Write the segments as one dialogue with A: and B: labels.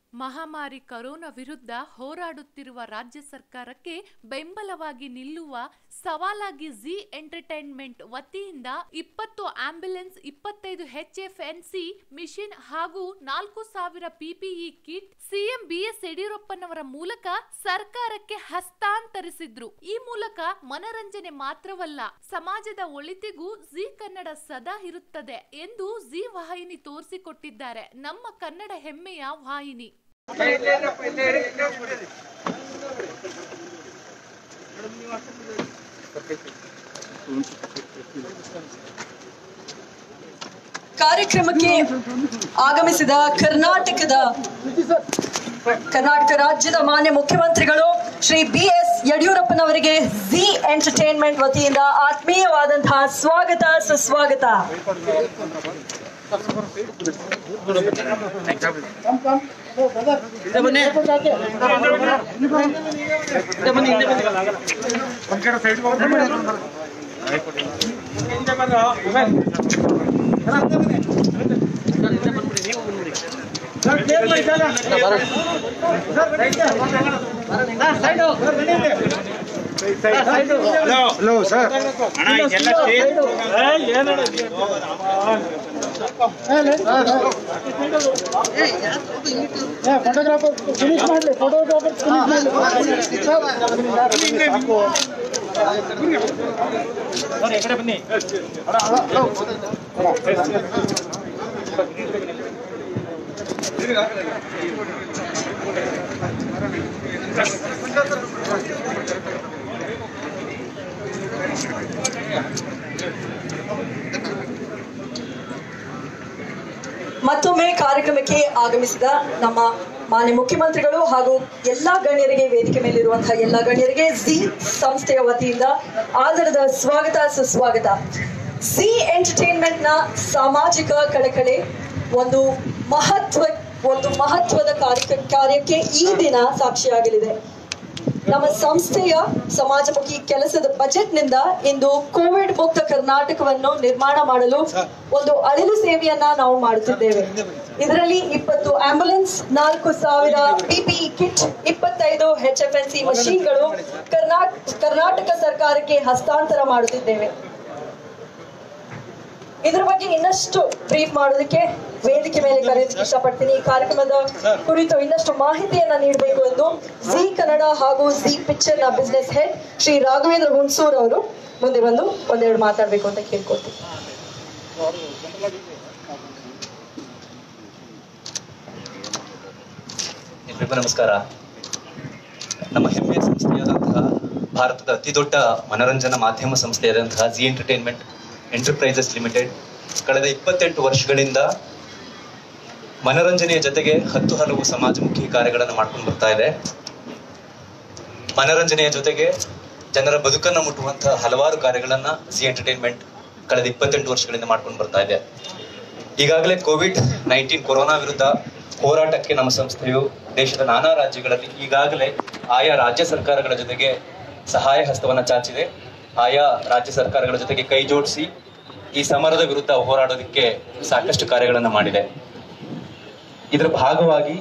A: ಮಹಾಮಾರಿ ಕರೋನಾ ವಿರುದ್ಧ ಹೋರಾಡುತ್ತಿರುವ ರಾಜ್ಯ ಸರ್ಕಾರಕ್ಕೆ ಬೆಂಬಲವಾಗಿ ನಿಲ್ಲುವ ಸವಾಲಾಗಿ ಜಿ ಎಂಟರ್ಟೈನ್ಮೆಂಟ್ ವತಿಯಿಂದ ಇಪ್ಪತ್ತು ಆಂಬ್ಯುಲೆನ್ಸ್ ಇಪ್ಪತ್ತೈದು ಎಚ್ಎಫ್ಎನ್ಸಿ ಮಿಷಿನ್ ಹಾಗೂ ನಾಲ್ಕು ಸಾವಿರ ಪಿಪಿಇ ಕಿಟ್ ಸಿಎಂ ಬಿಎಸ್ ಯಡಿಯೂರಪ್ಪನವರ ಮೂಲಕ ಸರ್ಕಾರಕ್ಕೆ ಹಸ್ತಾಂತರಿಸಿದ್ರು ಈ ಮೂಲಕ ಮನರಂಜನೆ ಮಾತ್ರವಲ್ಲ ಸಮಾಜದ ಒಳಿತಿಗೂ ಜಿ ಕನ್ನಡ ಸದಾ ಇರುತ್ತದೆ ಎಂದು ಜಿ ವಾಹಿನಿ ತೋರಿಸಿಕೊಟ್ಟಿದ್ದಾರೆ ನಮ್ಮ ಕನ್ನಡ ಹೆಮ್ಮೆಯ ವಾಹಿನಿ
B: ಕಾರ್ಯಕ್ರಮಕ್ಕೆ ಆಗಮಿಸಿದ ಕರ್ನಾಟಕದ ಕರ್ನಾಟಕ ರಾಜ್ಯದ ಮಾನ್ಯ ಮುಖ್ಯಮಂತ್ರಿಗಳು ಶ್ರೀ ಬಿ ಎಸ್ ಯಡಿಯೂರಪ್ಪನವರಿಗೆ ಜಿ ಎಂಟರ್ಟೈನ್ಮೆಂಟ್ ವತಿಯಿಂದ ಆತ್ಮೀಯವಾದಂತಹ ಸ್ವಾಗತ ಸುಸ್ವಾಗತ
C: ಹಲೋ ಸರ್
D: ಫೋಟೋಗ್ರಾಫರ್ ಫಿನಿಶ್ ಮಾಡಲಿ ಫೋಟೋಗ್ರಾಫರ್ ಫಿನಿಶ್ ಮಾಡಲಿ ಸಾಕು
B: ಮತ್ತೊಮ್ಮೆ ಕಾರ್ಯಕ್ರಮಕ್ಕೆ ಆಗಮಿಸಿದ ನಮ್ಮ ಮಾನ್ಯ ಮುಖ್ಯಮಂತ್ರಿಗಳು ಹಾಗೂ ಎಲ್ಲಾ ಗಣ್ಯರಿಗೆ ವೇದಿಕೆ ಮೇಲಿರುವಂತಹ ಎಲ್ಲಾ ಗಣ್ಯರಿಗೆ ಜಿ ಸಂಸ್ಥೆಯ ವತಿಯಿಂದ ಆದರದ ಸ್ವಾಗತ ಸುಸ್ವಾಗತ ಜಿ ಎಂಟರ್ಟೈನ್ಮೆಂಟ್ ನ ಸಾಮಾಜಿಕ ಕಳಕಳೆ ಒಂದು ಮಹತ್ವ ಒಂದು ಮಹತ್ವದ ಕಾರ್ಯ ಕಾರ್ಯಕ್ಕೆ ಈ ದಿನ ಸಾಕ್ಷಿಯಾಗಲಿದೆ ನಮ್ಮ ಸಂಸ್ಥೆಯ ಸಮಾಜಮುಖಿ ಕೆಲಸದ ಬಜೆಟ್ ನಿಂದ ಇಂದು ಕೋವಿಡ್ ಮುಕ್ತ ಕರ್ನಾಟಕವನ್ನು ನಿರ್ಮಾಣ ಮಾಡಲು ಒಂದು ಅಳಿಲು ಸೇವೆಯನ್ನ ನಾವು ಮಾಡುತ್ತಿದ್ದೇವೆ ಇದರಲ್ಲಿ ಇಪ್ಪತ್ತು ಆಂಬ್ಯುಲೆನ್ಸ್ ನಾಲ್ಕು ಸಾವಿರ ಪಿಪಿಇ ಕಿಟ್ ಇಪ್ಪತ್ತೈದು ಎಚ್ ಎಫ್ ಎನ್ ಸಿ ಮಷೀನ್ಗಳು ಕರ್ನಾಟಕ ಕರ್ನಾಟಕ ಸರ್ಕಾರಕ್ಕೆ ಹಸ್ತಾಂತರ ಮಾಡುತ್ತಿದ್ದೇವೆ ಇದ್ರ ಬಗ್ಗೆ ಇನ್ನಷ್ಟು ಬ್ರೀಫ್ ಮಾಡೋದಕ್ಕೆ ವೇದಿಕೆ ಮೇಲೆ ಕರೆಯೋದಕ್ಕೆ ಇಷ್ಟಪಡ್ತೀನಿ ಈ ಕಾರ್ಯಕ್ರಮದ ಕುರಿತು ಇನ್ನಷ್ಟು ಮಾಹಿತಿಯನ್ನ ನೀಡಬೇಕು ಎಂದು ಜಿ ಕನ್ನಡ ಹಾಗೂ ಜಿ ಪಿಕ್ಚರ್ ನ ಬಿಸ್ನೆಸ್ ಹೆಡ್ ಶ್ರೀ ರಾಘವೇಂದ್ರ ಹುಣಸೂರ್ ಅವರು ಮುಂದೆ ಬಂದು ಒಂದೆರಡು ಮಾತಾಡ್ಬೇಕು ಅಂತ ಕೇಳ್ಕೊಳ್ತೀನಿ
E: ಎಲ್ರಿಗೂ ನಮಸ್ಕಾರ ನಮ್ಮ ಹೆಮ್ಮೆಯ ಸಂಸ್ಥೆಯಾದಂತಹ ಭಾರತದ ಅತಿ ದೊಡ್ಡ ಮನರಂಜನಾ ಮಾಧ್ಯಮ ಸಂಸ್ಥೆಯಾದಂತಹ ಜಿ ಎಂಟರ್ಟೈನ್ಮೆಂಟ್ ಎಂಟರ್ಪ್ರೈಸಸ್ ಲಿಮಿಟೆಡ್ ಕಳೆದ ಇಪ್ಪತ್ತೆಂಟು ವರ್ಷಗಳಿಂದ ಮನರಂಜನೆಯ ಜೊತೆಗೆ ಹತ್ತು ಹಲವು ಸಮಾಜಮುಖಿ ಕಾರ್ಯಗಳನ್ನು ಮಾಡ್ಕೊಂಡು ಬರ್ತಾ ಇದೆ ಮನರಂಜನೆಯ ಜೊತೆಗೆ ಜನರ ಬದುಕನ್ನು ಮುಟ್ಟುವಂತಹ ಹಲವಾರು ಕಾರ್ಯಗಳನ್ನ ಜಿ ಎಂಟರ್ಟೈನ್ಮೆಂಟ್ ಕಳೆದ ಇಪ್ಪತ್ತೆಂಟು ವರ್ಷಗಳಿಂದ ಮಾಡ್ಕೊಂಡು ಬರ್ತಾ ಇದೆ ಈಗಾಗಲೇ ಕೋವಿಡ್ ನೈನ್ಟೀನ್ ಕೊರೋನಾ ವಿರುದ್ಧ ಹೋರಾಟಕ್ಕೆ ನಮ್ಮ ಸಂಸ್ಥೆಯು ದೇಶದ ನಾನಾ ರಾಜ್ಯಗಳಲ್ಲಿ ಈಗಾಗಲೇ ಆಯಾ ರಾಜ್ಯ ಸರ್ಕಾರಗಳ ಜೊತೆಗೆ ಸಹಾಯ ಹಸ್ತವನ್ನ ಚಾಚಿದೆ ಆಯಾ ರಾಜ್ಯ ಸರ್ಕಾರಗಳ ಜೊತೆಗೆ ಕೈ ಜೋಡಿಸಿ ಈ ಸಮರದ ವಿರುದ್ಧ ಹೋರಾಡೋದಕ್ಕೆ ಸಾಕಷ್ಟು ಕಾರ್ಯಗಳನ್ನು ಮಾಡಿದೆ ಇದರ ಭಾಗವಾಗಿ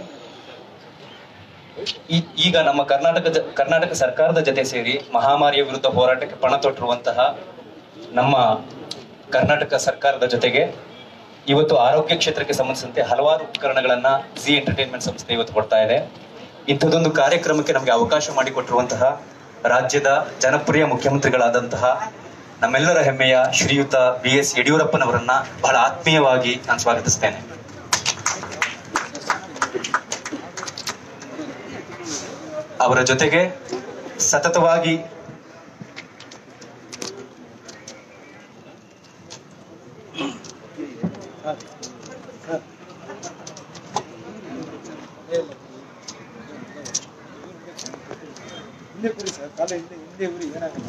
E: ಈ- ಈಗ ನಮ್ಮ ಕರ್ನಾಟಕ ಜ- ಕರ್ನಾಟಕ ಸರ್ಕಾರದ ಜೊತೆ ಸೇರಿ ಮಹಾಮಾರಿಯ ವಿರುದ್ಧ ಹೋರಾಟಕ್ಕೆ ಪಣ ತೊಟ್ಟಿರುವಂತಹ ನಮ್ಮ ಕರ್ನಾಟಕ ಸರ್ಕಾರದ ಜೊತೆಗೆ ಇವತ್ತು ಆರೋಗ್ಯ ಕ್ಷೇತ್ರಕ್ಕೆ ಸಂಬಂಧಿಸಿದಂತೆ ಹಲವಾರು ಉಪಕರಣಗಳನ್ನ ಜಿ ಎಂಟರ್ಟೈನ್ಮೆಂಟ್ ಸಂಸ್ಥೆ ಇವತ್ತು ಕೊಡ್ತಾ ಇದೆ ಇಂಥದ್ದೊಂದು ಕಾರ್ಯಕ್ರಮಕ್ಕೆ ನಮಗೆ ಅವಕಾಶ ಮಾಡಿಕೊಟ್ಟಿರುವಂತಹ ರಾಜ್ಯದ ಜನಪ್ರಿಯ ಮುಖ್ಯಮಂತ್ರಿಗಳಾದಂತಹ ನಮ್ಮೆಲ್ಲರ ಹೆಮ್ಮೆಯ ಶ್ರೀಯುತ ಬಿ ಎಸ್ ಯಡಿಯೂರಪ್ಪನವರನ್ನ ಬಹಳ ಆತ್ಮೀಯವಾಗಿ ನಾನು ಸ್ವಾಗತಿಸ್ತೇನೆ ಅವರ ಜೊತೆಗೆ ಸತತವಾಗಿ
D: ಹಿಂದೆ ಕೂರಿ ಸರ್ ಕಾಲ ಹಿಂದೆ ಹಿಂದೆ ಉರಿ ಏನಾಗಲ್ಲ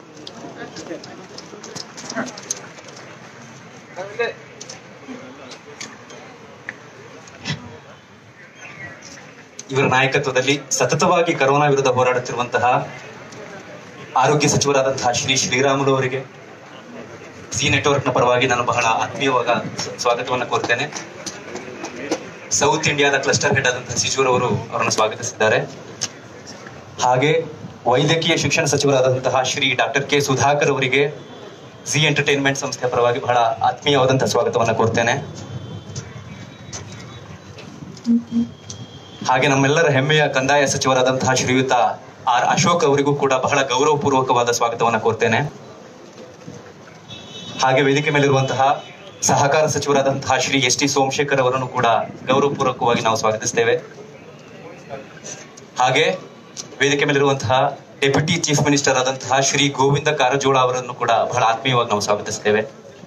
E: ಇವರ ನಾಯಕತ್ವದಲ್ಲಿ ಸತತವಾಗಿ ಕರೋನಾ ವಿರುದ್ಧ ಹೋರಾಡುತ್ತಿರುವಂತಹ ಆರೋಗ್ಯ ಸಚಿವರಾದಂತಹ ಶ್ರೀ ಶ್ರೀರಾಮುಲು ಅವರಿಗೆ ಸಿ ನೆಟ್ವರ್ಕ್ನ ಪರವಾಗಿ ನಾನು ಬಹಳ ಆತ್ಮೀಯವಾದ ಸ್ವಾಗತವನ್ನು ಕೋರ್ತೇನೆ ಸೌತ್ ಇಂಡಿಯಾದ ಕ್ಲಸ್ಟರ್ ಹೆಡ್ ಆದಂತಹ ಸಿಜೂರ್ ಅವರು ಅವರನ್ನು ಸ್ವಾಗತಿಸಿದ್ದಾರೆ ಹಾಗೆ ವೈದ್ಯಕೀಯ ಶಿಕ್ಷಣ ಸಚಿವರಾದಂತಹ ಶ್ರೀ ಡಾಕ್ಟರ್ ಕೆ ಸುಧಾಕರ್ ಅವರಿಗೆ ಜಿ ಎಂಟರ್ಟೈನ್ಮೆಂಟ್ ಸಂಸ್ಥೆಯ ಪರವಾಗಿ ಬಹಳ ಆತ್ಮೀಯವಾದಂತಹ ಸ್ವಾಗತವನ್ನು ಕೋರ್ತೇನೆ ಹಾಗೆ ನಮ್ಮೆಲ್ಲರ ಹೆಮ್ಮೆಯ ಕಂದಾಯ ಸಚಿವರಾದಂತಹ ಶ್ರೀಯುತ ಆರ್ ಅಶೋಕ್ ಅವರಿಗೂ ಕೂಡ ಬಹಳ ಗೌರವಪೂರ್ವಕವಾದ ಸ್ವಾಗತವನ್ನು ಕೋರ್ತೇನೆ ಹಾಗೆ ವೇದಿಕೆ ಮೇಲಿರುವಂತಹ ಸಹಕಾರ ಸಚಿವರಾದಂತಹ ಶ್ರೀ ಎಸ್ ಟಿ ಸೋಮಶೇಖರ್ ಅವರನ್ನು ಕೂಡ ಗೌರವಪೂರ್ವಕವಾಗಿ ನಾವು ಸ್ವಾಗತಿಸ್ತೇವೆ ಹಾಗೆ ವೇದಿಕೆ ಮೇಲಿರುವಂತಹ ಡೆಪ್ಯೂಟಿ ಚೀಫ್ ಮಿನಿಸ್ಟರ್ ಆದಂತಹ ಶ್ರೀ ಗೋವಿಂದ ಕಾರಜೋಳ ಅವರನ್ನು ಕೂಡ ಬಹಳ ಆತ್ಮೀಯವಾಗಿ ನಾವು ಸ್ವಾಗತಿಸ್ತೇವೆ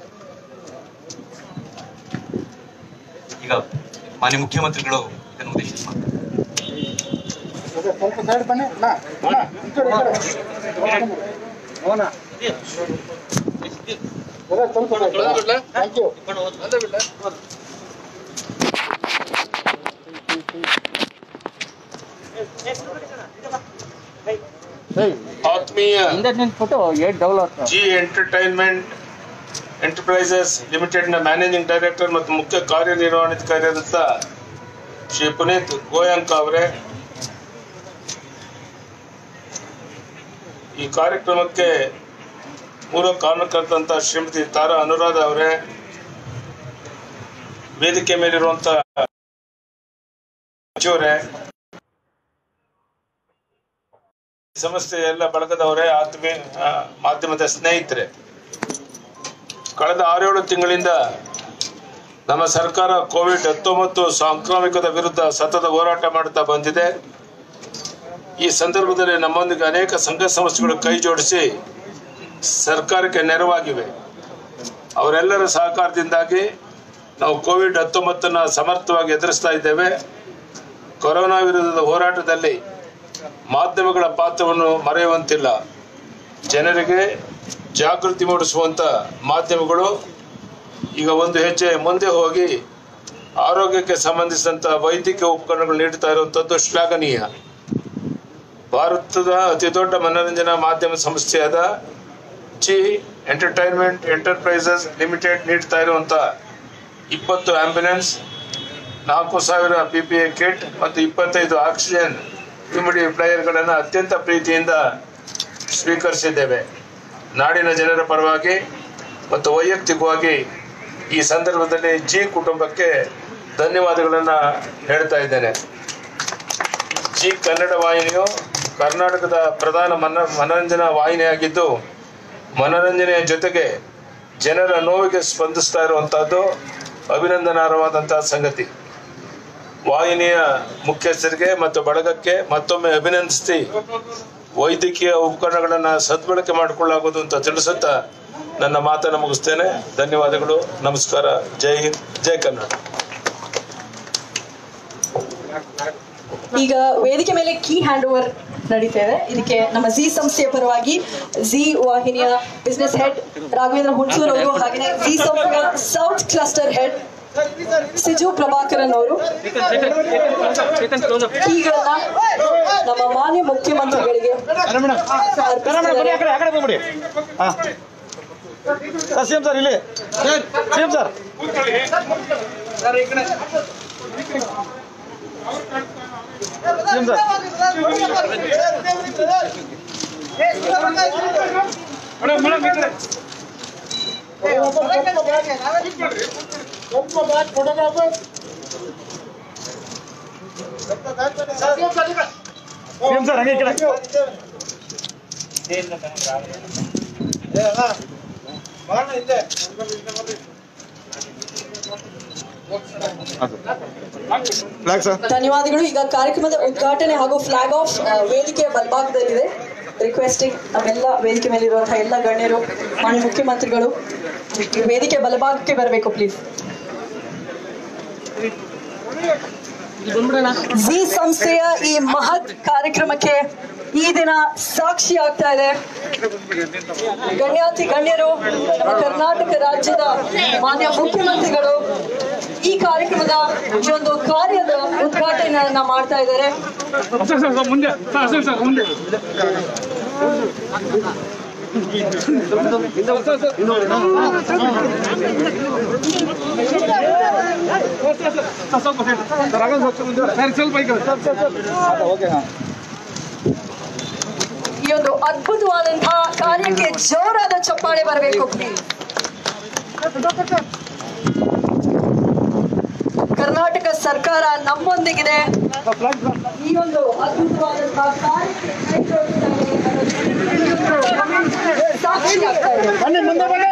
E: ಈಗ ಮಾನ್ಯ ಮುಖ್ಯಮಂತ್ರಿಗಳು ಇದನ್ನು ಉದ್ದೇಶಿಸಿ ಮಾತಾಡ್ತಾರೆ.
D: ಸ್ವಲ್ಪ ಸೈಡ್ ಬನ್ನಿ ಅಣ್ಣ ಅಣ್ಣ ಈ ಕಡೆ ಈ ಕಡೆ ಅವನ ಸ್ವಲ್ಪ ಥ್ಯಾಂಕ್ ಯು
C: ಆತ್ಮೀಯ
D: ಫೋಟೋ ಏಟ್ ಡೌನ್ಲೋಡ್
C: ಜಿ ಎಂಟರ್ಟೈನ್ಮೆಂಟ್ ಎಂಟರ್ಪ್ರೈಸಸ್ ಲಿಮಿಟೆಡ್ನ ಮ್ಯಾನೇಜಿಂಗ್ ಡೈರೆಕ್ಟರ್ ಮತ್ತು ಮುಖ್ಯ ಕಾರ್ಯನಿರ್ವಹಣಾಧಿಕಾರಿಯಾದಂಥ ಶ್ರೀ ಪುನೀತ್ ಗೋಯಂಕ ಅವರೇ ಈ ಕಾರ್ಯಕ್ರಮಕ್ಕೆ ಪೂರ್ವ ಕಾರಣಕರ್ತಂತ ಶ್ರೀಮತಿ ತಾರಾ ಅನುರಾಧ ಅವರೇ ವೇದಿಕೆ ಮೇಲಿರುವಂತ ಸಚಿವರೇ ಸಂಸ್ಥೆಯ ಎಲ್ಲ ಬಳಗದವರೇ ಆತ್ಮೀಯ ಆ, ಮಾಧ್ಯಮದ ಸ್ನೇಹಿತರೆ ಕಳೆದ ಆರೇಳು ತಿಂಗಳಿಂದ ನಮ್ಮ ಸರ್ಕಾರ ಕೋವಿಡ್ ಹತ್ತೊಂಬತ್ತು ಸಾಂಕ್ರಾಮಿಕದ ವಿರುದ್ಧ ಸತತ ಹೋರಾಟ ಮಾಡುತ್ತಾ ಬಂದಿದೆ ಈ ಸಂದರ್ಭದಲ್ಲಿ ನಮ್ಮೊಂದಿಗೆ ಅನೇಕ ಸಂಘ ಸಂಸ್ಥೆಗಳು ಕೈ ಜೋಡಿಸಿ ಸರ್ಕಾರಕ್ಕೆ ನೆರವಾಗಿವೆ ಅವರೆಲ್ಲರ ಸಹಕಾರದಿಂದಾಗಿ ನಾವು ಕೋವಿಡ್ ಹತ್ತೊಂಬತ್ತನ್ನು ಸಮರ್ಥವಾಗಿ ಎದುರಿಸ್ತಾ ಇದ್ದೇವೆ ಕೊರೋನಾ ವಿರುದ್ಧದ ಹೋರಾಟದಲ್ಲಿ ಮಾಧ್ಯಮಗಳ ಪಾತ್ರವನ್ನು ಮರೆಯುವಂತಿಲ್ಲ ಜನರಿಗೆ ಜಾಗೃತಿ ಮೂಡಿಸುವಂತ ಮಾಧ್ಯಮಗಳು ಈಗ ಒಂದು ಹೆಜ್ಜೆ ಮುಂದೆ ಹೋಗಿ ಆರೋಗ್ಯಕ್ಕೆ ಸಂಬಂಧಿಸಿದಂತ ವೈದ್ಯಕೀಯ ಉಪಕರಣಗಳು ನೀಡುತ್ತಾ ಇರುವಂತದ್ದು ಶ್ಲಾಘನೀಯ ಭಾರತದ ಅತಿ ದೊಡ್ಡ ಮನೋರಂಜನಾ ಮಾಧ್ಯಮ ಸಂಸ್ಥೆಯಾದ ಜಿ ಎಂಟರ್ಟೈನ್ಮೆಂಟ್ ಎಂಟರ್ಪ್ರೈಸಸ್ ಲಿಮಿಟೆಡ್ ನೀಡ್ತಾ ಇರುವಂತ ಇಪ್ಪತ್ತು ಆಂಬ್ಯುಲೆನ್ಸ್ ನಾಲ್ಕು ಸಾವಿರ ಪಿ ಪಿ ಎ ಕಿಟ್ ಮತ್ತು ಇಪ್ಪತ್ತೈದು ಆಕ್ಸಿಜನ್ ಪ್ಲೇಯರ್ಗಳನ್ನು ಅತ್ಯಂತ ಪ್ರೀತಿಯಿಂದ ಸ್ವೀಕರಿಸಿದ್ದೇವೆ ನಾಡಿನ ಜನರ ಪರವಾಗಿ ಮತ್ತು ವೈಯಕ್ತಿಕವಾಗಿ ಈ ಸಂದರ್ಭದಲ್ಲಿ ಜಿ ಕುಟುಂಬಕ್ಕೆ ಧನ್ಯವಾದಗಳನ್ನು ಹೇಳ್ತಾ ಇದ್ದೇನೆ ಜಿ ಕನ್ನಡ ವಾಹಿನಿಯು ಕರ್ನಾಟಕದ ಪ್ರಧಾನ ಮನ ಮನರಂಜನಾ ವಾಹಿನಿಯಾಗಿದ್ದು ಮನರಂಜನೆಯ ಜೊತೆಗೆ ಜನರ ನೋವಿಗೆ ಸ್ಪಂದಿಸ್ತಾ ಇರುವಂತಹದ್ದು ಅಭಿನಂದನಾರ್ಹವಾದಂತಹ ಸಂಗತಿ ವಾಹಿನಿಯ ಮುಖ್ಯಸ್ಥರಿಗೆ ಮತ್ತು ಬಳಗಕ್ಕೆ ಮತ್ತೊಮ್ಮೆ ಅಭಿನಂದಿಸಿ ವೈದ್ಯಕೀಯ ಉಪಕರಣಗಳನ್ನು ಸದ್ಬಳಕೆ ಮಾಡಿಕೊಳ್ಳಲಾಗುವುದು ಅಂತ ತಿಳಿಸುತ್ತಾ ನನ್ನ ಮಾತನ್ನು ಮುಗಿಸ್ತೇನೆ ಧನ್ಯವಾದಗಳು ನಮಸ್ಕಾರ ಜೈ ಹಿಂದ್ ಜೈ ಕನ್ನಡ
B: ಈಗ ವೇದಿಕೆ ಮೇಲೆ ಕೀ ಹ್ಯಾಂಡ್ ಓವರ್ ನಡೀತಾ ಇದೆ ಇದಕ್ಕೆ ನಮ್ಮ ಜಿ ಸಂಸ್ಥೆಯ ಪರವಾಗಿ ಜಿ ವಾಹಿನಿಯ ಬಿಸ್ನೆಸ್ ಹೆಡ್ ರಾಘವೇಂದ್ರ ಹುಣಸೂರ್ ಅವರು ಹಾಗೆ ಜಿ ಸಂಸ್ಥೆಯ south cluster head Siju Prabhakaran ಅವರು ಕೀಗಳನ್ನ ನಮ್ಮ ಮಾನ್ಯ ಮುಖ್ಯಮಂತ್ರಿಗಳಿಗೆ ಅರ್ಪಿಸ್ತಿದ್ದಾರೆ.
D: ಸಿಎಂ ಸರ್ ಇಲ್ಲಿ CM sir CM sir photographer CM sir ಹಂಗೆ ಈ ಕಡೆ ಬ್ಲಾಕ್ ಸರ್
B: ಧನ್ಯವಾದಗಳು ಈಗ ಕಾರ್ಯಕ್ರಮದ ಉದ್ಘಾಟನೆ ಹಾಗೂ ಫ್ಲಾಗ್ ಆಫ್ ವೇದಿಕೆಯ ಬಲಭಾಗದಲ್ಲಿದೆ ರಿಕ್ವೆಸ್ಟಿಂಗ್ ನಮ್ಮೆಲ್ಲ ವೇದಿಕೆ ಮೇಲಿರುವಂತಹ ಎಲ್ಲ ಗಣ್ಯರು ಮಾನ್ಯ ಮುಖ್ಯಮಂತ್ರಿಗಳು ವೇದಿಕೆ ಬಲಭಾಗಕ್ಕೆ ಬರಬೇಕು ಪ್ಲೀಸ್ ಜಿ ಸಂಸ್ಥೆಯ ಈ ಮಹತ್ ಕಾರ್ಯಕ್ರಮಕ್ಕೆ ಈ ದಿನ ಸಾಕ್ಷಿ ಆಗ್ತಾ ಇದೆ ಗಣ್ಯಾತಿ ಗಣ್ಯರು ನಮ್ಮ ಕರ್ನಾಟಕ ರಾಜ್ಯದ ಮಾನ್ಯ ಮುಖ್ಯಮಂತ್ರಿಗಳು ಈ ಕಾರ್ಯಕ್ರಮದ ಈ ಒಂದು ಕಾರ್ಯದ ಉದ್ಘಾಟನೆಯನ್ನ ಮಾಡ್ತಾ ಇದ್ದಾರೆ
D: ಸರ್ ಸ್ವಲ್ಪ ಈ ಕಡೆ. ಸರ್ ಸರ್ ಸರ್ ಓಕೆ ಹಾಂ
B: ಈ ಒಂದು ಅದ್ಭುತವಾದಂತಹ ಕಾರ್ಯಕ್ಕೆ ಜೋರಾದ ಚಪ್ಪಾಳೆ ಬರಬೇಕು ಪ್ಲೀಸ್ ಕರ್ನಾಟಕ ಸರ್ಕಾರ ನಮ್ಮೊಂದಿಗಿದೆ ಈ ಒಂದು ಅದ್ಭುತವಾದಂತಹ ಕಾರ್ಯಕ್ಕೆ ಕೈ ಜೋಡಿಸಿದ್ದಾರೆ ಅನ್ನೋದು ಸಾಕ್ಷಿ ಆಗ್ತಾ ಇದೆ
D: ಬನ್ನಿ ಮುಂದೆ ಬನ್ನಿ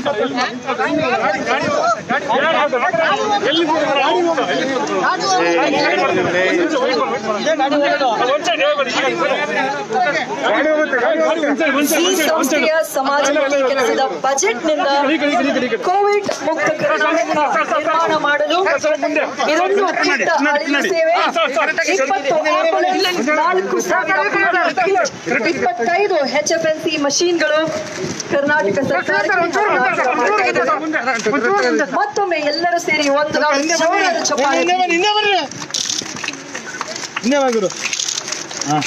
B: ಈ ಸಂಸ್ಥೆಯ ಸಮಾಜಮುಖಿ ಕೆಲಸದ ಬಜೆಟ್ ನಿಂದ ಕೋವಿಡ್ ಮುಕ್ತ ಕರ್ನಾಟಕ ನಿರ್ಮಾಣ ಮಾಡಲು ಇದೊಂದು ಪುಟ್ಟ ಅಳಿಲು ಸೇವೆ ಇಪ್ಪತ್ತು ಆಂಬ್ಯುಲೆನ್ಸ್, ನಾಲ್ಕು ಸಾವಿರ ಕಿಟ್, ಇಪ್ಪತ್ತೈದು ಎಚ್ ಎಫ್ ಎನ್ ಸಿ ಮಷೀನ್ಗಳು ಕರ್ನಾಟಕ ಸರ್ಕಾರಕ್ಕೆ ಮಾಡ್ತಾ ಇದ್ದಾರೆ. ಮತ್ತೊಮ್ಮೆ ಎಲ್ಲರೂ ಸೇರಿ ಒಂದು ನಾವು ಜೋರಾದ ಚಪ್ಪಾಳೆ
D: ಹಿಂದೆ ಬನ್ನಿ ಹಿಂದೆ ಬರ್ರಿ ಹಿಂದೆ ಬಾಗಿರು ಹಾಂ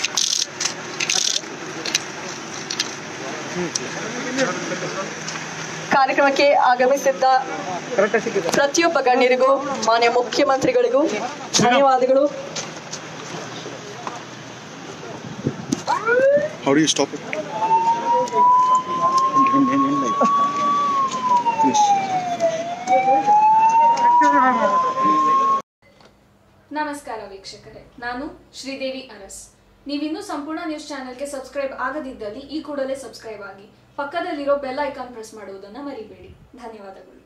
B: ಕಾರ್ಯಕ್ರಮಕ್ಕೆ ಆಗಮಿಸಿದ್ದ
D: ಕರೆಕ್ಟಾಗಿ ಸಿಕ್ಕಿದೆ
B: ಪ್ರತಿಯೊಬ್ಬ ಗಣ್ಯರಿಗೂ ಮಾನ್ಯ ಮುಖ್ಯಮಂತ್ರಿಗಳಿಗೂ ಧನ್ಯವಾದಗಳು
F: How do you stop it? In, in, in life. Please.
G: ನಮಸ್ಕಾರ ವೀಕ್ಷಕರೇ ನಾನು ಶ್ರೀದೇವಿ ಅರಸ್ ನೀವಿನ್ನೂ ಸಂಪೂರ್ಣ ನ್ಯೂಸ್ ಚಾನೆಲ್ಗೆ ಸಬ್ಸ್ಕ್ರೈಬ್ ಆಗದಿದ್ದಲ್ಲಿ ಈ ಕೂಡಲೇ ಸಬ್ಸ್ಕ್ರೈಬ್ ಆಗಿ ಪಕ್ಕದಲ್ಲಿರೋ ಬೆಲ್ ಐಕಾನ್ ಪ್ರೆಸ್ ಮಾಡುವುದನ್ನು ಮರಿಬೇಡಿ ಧನ್ಯವಾದಗಳು